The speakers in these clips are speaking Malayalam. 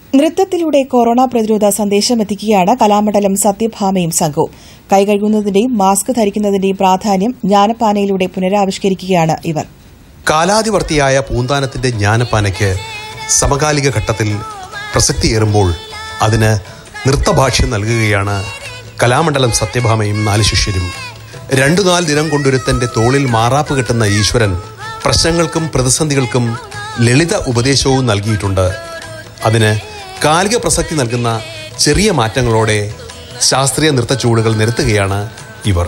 നൃത്തത്തിലൂടെ കൊറോണ പ്രതിരോധ സന്ദേശമെത്തിക്കുകയാണ് കലാമണ്ഡലം സത്യഭാമയും സംഘവും കൈകഴുകുന്നതിന്റെയും മാസ്ക് ധരിക്കുന്നതിന്റെയും പ്രാധാന്യം ജ്ഞാനപ്പാനയിലൂടെ പുനരാവിഷ്കരിക്കുകയാണ് ഇവർ കാലാതിവർത്തിയായ പൂന്താനത്തിന്റെ ജ്ഞാനപ്പാനയ്ക്ക് സമകാലിക ഘട്ടത്തിൽ പ്രസക്തിയേറുമ്പോൾ അതിന് നൃത്തഭാഷ്യം നൽകുകയാണ് കലാമണ്ഡലം സത്യഭാമയും നാല് ശിഷ്യരും രണ്ടു നാല് ദിനം കൊണ്ടൊരുത്തന്റെ തോളിൽ മാറാപ്പ് കെട്ടുന്ന ഈശ്വരൻ പ്രശ്നങ്ങൾക്കും പ്രതിസന്ധികൾക്കും ലളിത ഉപദേശവും നൽകിയിട്ടുണ്ട് അതിന് കാലിക പ്രസക്തി നൽകുന്ന ചെറിയ മാറ്റങ്ങളോടെ ശാസ്ത്രീയ നൃത്തച്ചുവടുകൾ നിരത്തുകയാണ് ഇവർ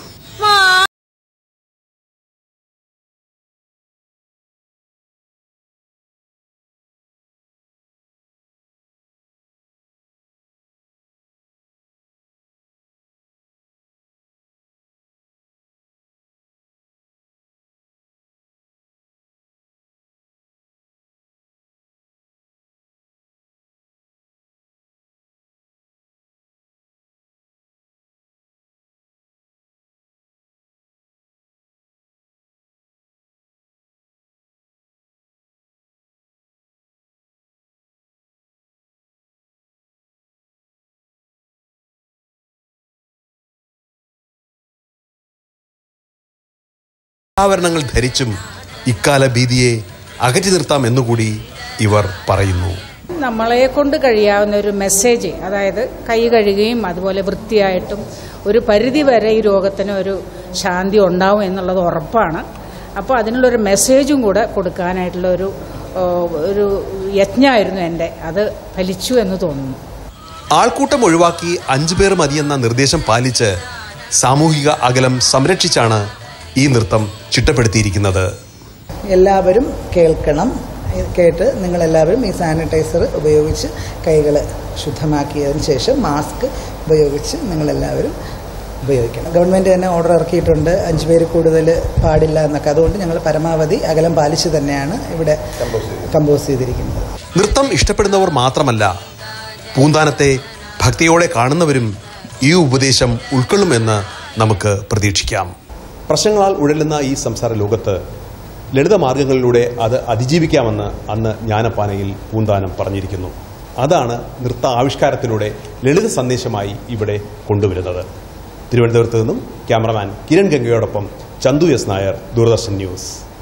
ആഭരണങ്ങൾ ധരിച്ചും ഇക്കാല ഭീതിയെ അകറ്റി നിർത്താം എന്നുകൂടി ഇവർ പറയുന്നു നമ്മളെ കൊണ്ട് കഴിയാവുന്ന ഒരു മെസ്സേജ് അതായത് കൈ കഴുകുകയും അതുപോലെ വൃത്തിയായിട്ടും ഒരു പരിധി വരെ ഈ രോഗത്തിന് ഒരു ശാന്തി ഉണ്ടാവും എന്നുള്ളത് ഉറപ്പാണ് അപ്പോൾ അതിനുള്ളൊരു മെസ്സേജും കൂടെ കൊടുക്കാനായിട്ടുള്ള ഒരു ഓ, ഒരു യജ്ഞമായിരുന്നു എൻ്റെ അത് ഫലിച്ചു എന്ന് തോന്നുന്നു ആൾക്കൂട്ടം ഒഴിവാക്കി അഞ്ചു പേർ മതിയെന്ന നിർദ്ദേശം പാലിച്ച് സാമൂഹിക അകലം സംരക്ഷിച്ചാണ് ഈ നൃത്തം ചിട്ടപ്പെടുത്തിയിരിക്കുന്നത് എല്ലാവരും കേൾക്കണം കേട്ട് നിങ്ങളെല്ലാവരും ഈ സാനിറ്റൈസർ ഉപയോഗിച്ച് കൈകൾ ശുദ്ധമാക്കിയതിന് ശേഷം മാസ്ക് ഉപയോഗിച്ച് നിങ്ങളെല്ലാവരും ഉപയോഗിക്കണം ഗവൺമെൻറ് തന്നെ ഓർഡർ ഇറക്കിയിട്ടുണ്ട് അഞ്ച് പേര് കൂടുതൽ പാടില്ല എന്നൊക്കെ അതുകൊണ്ട് ഞങ്ങൾ പരമാവധി അകലം പാലിച്ച് തന്നെയാണ് ഇവിടെ കമ്പോസ് ചെയ്തിരിക്കുന്നത് നൃത്തം ഇഷ്ടപ്പെടുന്നവർ മാത്രമല്ല പൂന്താനത്തെ ഭക്തിയോടെ കാണുന്നവരും ഈ ഉപദേശം ഉൾക്കൊള്ളുമെന്ന് നമുക്ക് പ്രതീക്ഷിക്കാം പ്രശ്നങ്ങളാൽ ഉഴലുന്ന ഈ സംസാര ലോകത്ത് ലളിത മാർഗങ്ങളിലൂടെ അത് അതിജീവിക്കാമെന്ന് അന്ന് ജ്ഞാനപ്പാനയിൽ പൂന്താനം പറഞ്ഞിരിക്കുന്നു അതാണ് നൃത്ത ആവിഷ്കാരത്തിലൂടെ ലളിത സന്ദേശമായി ഇവിടെ കൊണ്ടുവരുന്നത് തിരുവനന്തപുരത്ത് നിന്നും ക്യാമറമാൻ കിരൺ ഗംഗയോടൊപ്പം ചന്തു എസ് നായർ ദൂരദർശൻ ന്യൂസ്